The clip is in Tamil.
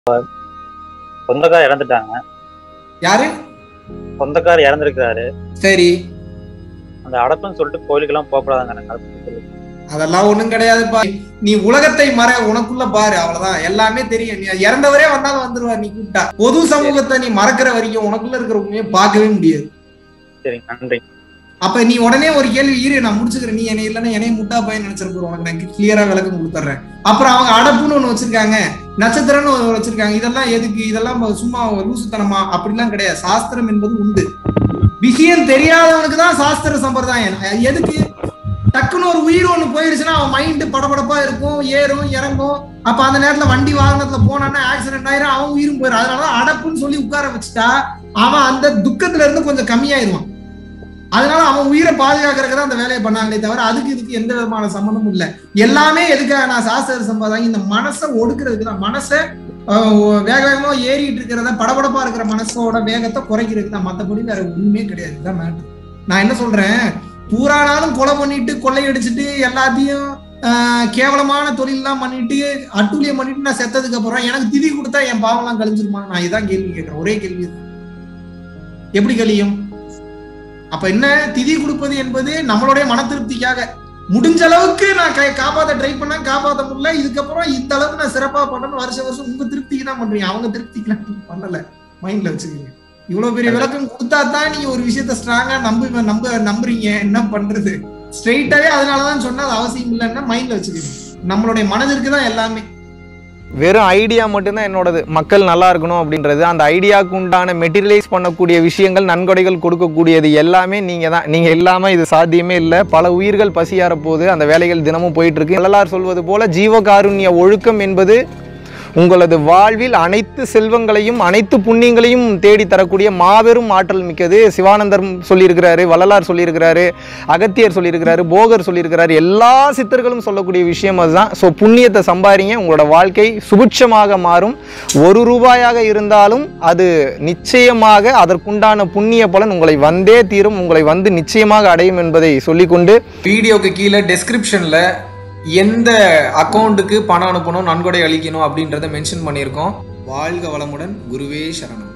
சொந்தக்கார் இறந்துட்டாங்க யாரு சொந்தக்கார் இறந்துருக்காரு சரி அந்த அடப்புன்னு சொல்லிட்டு கோயிலுக்கெல்லாம் போகக்கூடாதாங்க எனக்கு அதை பத்தி சொல்லுங்க. அதெல்லாம் ஒண்ணும் கிடையாதுப்பா நீ உலகத்தை மற உனக்குள்ள பாரு அவ்வளவுதான் எல்லாமே தெரியும் நீ இறந்தவரே வந்தாலும் வந்துருவார் நீ கூப்பிட்டா பொது சமூகத்தை நீ மறக்கிற வரைக்கும் உனக்குள்ள இருக்கிற உண்மையை பார்க்கவே முடியாது சரிங்க நன்றி அப்ப நீ உடனே ஒரு கேள்வி இரு நான் முடிச்சுக்கிறேன் நீ என்னை இல்லைன்னா என்னைய முட்டா பையன் நினைச்சிருப்போம் உனக்கு நான் கிளியரா விளக்கம் கொடுத்துட்றேன் அப்புறம் அவங்க அடப்புன்னு ஒண்ணு வச்சிருக்காங்க நட்சத்திரம்னு ஒண்ணு வச்சிருக்காங்க இதெல்லாம் எதுக்கு இதெல்லாம் சும்மா லூசுத்தனமா அப்படிலாம் கிடையாது சாஸ்திரம் என்பது உண்டு விஷயம் தெரியாதவனுக்கு தான் சாஸ்திர சம்பிரதாயம் எதுக்கு டக்குன்னு ஒரு உயிர் ஒண்ணு போயிடுச்சுன்னா அவன் மைண்ட் படபடப்பா இருக்கும் ஏறும் இறங்கும் அப்ப அந்த நேரத்துல வண்டி வாகனத்துல போனான்னா ஆக்சிடென்ட் ஆயிரும் அவன் உயிரும் போயிடும் அதனாலதான் அடப்புன்னு சொல்லி உட்கார வச்சுட்டா அவன் அந்த துக்கத்துல இருந்து கொஞ்சம் கம்மியாயிருவான் அதனால அவன் உயிரை பாதுகாக்கிறதுக்கு தான் அந்த வேலையை பண்ணாங்களே தவிர அதுக்கு இதுக்கு எந்த விதமான சம்மந்தமும் இல்லை எல்லாமே எதுக்காக நான் சாஸ்திர சம்பாதாங்க இந்த மனசை ஒடுக்கிறதுக்கு தான் மனசை ஆஹ், வேக வேகமா ஏறிட்டு இருக்கிறத படபடப்பா இருக்கிற மனசோட வேகத்தை குறைக்கிறதுக்கு தான் மத்தபடி வேற ஒண்ணுமே கிடையாது இதுதான் மேட்டர் நான் என்ன சொல்றேன் பூரா நாளும் கொலை பண்ணிட்டு கொள்ளையடிச்சிட்டு எல்லாத்தையும் ஆஹ், கேவலமான தொழிலெல்லாம் பண்ணிட்டு அட்டூழியம் பண்ணிட்டு நான் செத்ததுக்கு அப்புறம் எனக்கு திதி கொடுத்தா என் பாவம்லாம் கழிஞ்சிருமா நான் இதான் கேள்வி கேட்கிறேன் ஒரே கேள்வி தான். எப்படி கழியும் அப்ப என்ன திதி கொடுப்பது என்பது நம்மளுடைய மன திருப்திக்காக முடிஞ்ச அளவுக்கு நான் கை- காப்பாத்த ட்ரை பண்ண காப்பாத்த முடியல இதுக்கப்புறம் இந்த அளவுக்கு நான் சிறப்பா பண்ணணும் வருஷம் வருஷம் உங்க திருப்திக்கு தான் பண்றீங்க அவங்க திருப்திக்கு நீங்க பண்ணல மைண்ட்ல வச்சுக்கோங்க இவ்வளவு பெரிய விளக்கம் கொடுத்தா தான் நீங்க ஒரு விஷயத்த ஸ்ட்ராங்கா நம்ப நம்ப நம்புறீங்க என்ன பண்றது ஸ்ட்ரெயிட்டாவே அதனாலதான் சொன்னா அது அவசியம் இல்லைன்னா மைண்ட்ல வச்சுக்கோங்க நம்மளுடைய மனதிற்கு தான் எல்லாமே வெறும் ஐடியா மட்டும்தான் என்னோடது மக்கள் நல்லா இருக்கணும் அப்படின்றது அந்த ஐடியாவுக்கு உண்டான மெட்டீரியலைஸ் பண்ணக்கூடிய விஷயங்கள் நன்கொடைகள் கொடுக்கக்கூடியது எல்லாமே நீங்கள் தான் நீங்கள் இல்லாமல் இது சாத்தியமே இல்லை பல உயிர்கள் பசியார போது அந்த வேலைகள் தினமும் போயிட்டு இருக்கு வள்ளலார் சொல்வது போல ஜீவகாருண்ய ஒழுக்கம் என்பது உங்களது வாழ்வில் அனைத்து செல்வங்களையும் அனைத்து புண்ணியங்களையும் தேடி தரக்கூடிய மாபெரும் ஆற்றல் மிக்கது சிவானந்தர் சொல்லியிருக்கிறாரு வள்ளலார் சொல்லியிருக்கிறாரு அகத்தியர் சொல்லியிருக்கிறாரு போகர் சொல்லியிருக்கிறாரு எல்லா சித்தர்களும் சொல்லக்கூடிய விஷயம் அதுதான் ஸோ புண்ணியத்தை சம்பாதிங்க உங்களோட வாழ்க்கை சுபிட்சமாக மாறும் ஒரு ரூபாயாக இருந்தாலும் அது நிச்சயமாக அதற்குண்டான புண்ணிய பலன் உங்களை வந்தே தீரும் உங்களை வந்து நிச்சயமாக அடையும் என்பதை சொல்லிக்கொண்டு வீடியோக்கு கீழே டெஸ்கிரிப்ஷன்ல எந்த அக்கௌண்ட்டுக்கு பணம் அனுப்பணும் நன்கொடை அளிக்கணும் அப்படின்றத மென்ஷன் பண்ணியிருக்கோம் வாழ்க வளமுடன் குருவே சரணம்